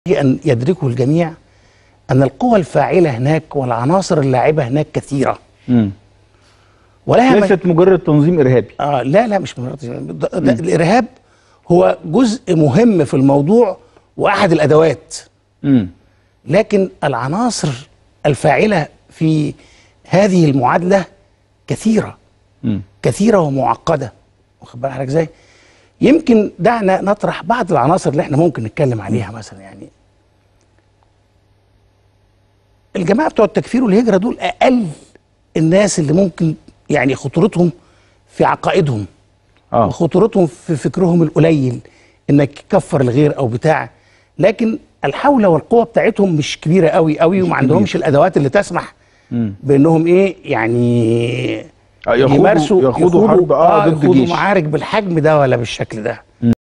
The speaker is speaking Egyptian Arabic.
أن يدركه الجميع أن القوى الفاعلة هناك والعناصر اللاعبة هناك كثيرة امم ولها ليست مجرد تنظيم ارهابي آه لا لا مش مجرد ده ده الإرهاب هو جزء مهم في الموضوع وأحد الأدوات امم لكن العناصر الفاعلة في هذه المعادلة كثيرة امم كثيرة ومعقدة واخد بال حضرتك ازاي؟ يمكن دعنا نطرح بعض العناصر اللي احنا ممكن نتكلم عليها مثلا يعني الجماعة بتوع التكفير والهجرة دول أقل الناس اللي ممكن يعني خطورتهم في عقائدهم اه وخطورتهم في فكرهم القليل انك تكفر الغير او بتاع لكن الحول والقوه بتاعتهم مش كبيره قوي قوي وما عندهمش الادوات اللي تسمح امم بانهم ايه يعني آه، يخوضوا- يمارسوا يخوضوا حرب، آه، ضد يخوضوا جيش. معارك بالحجم ده ولا بالشكل ده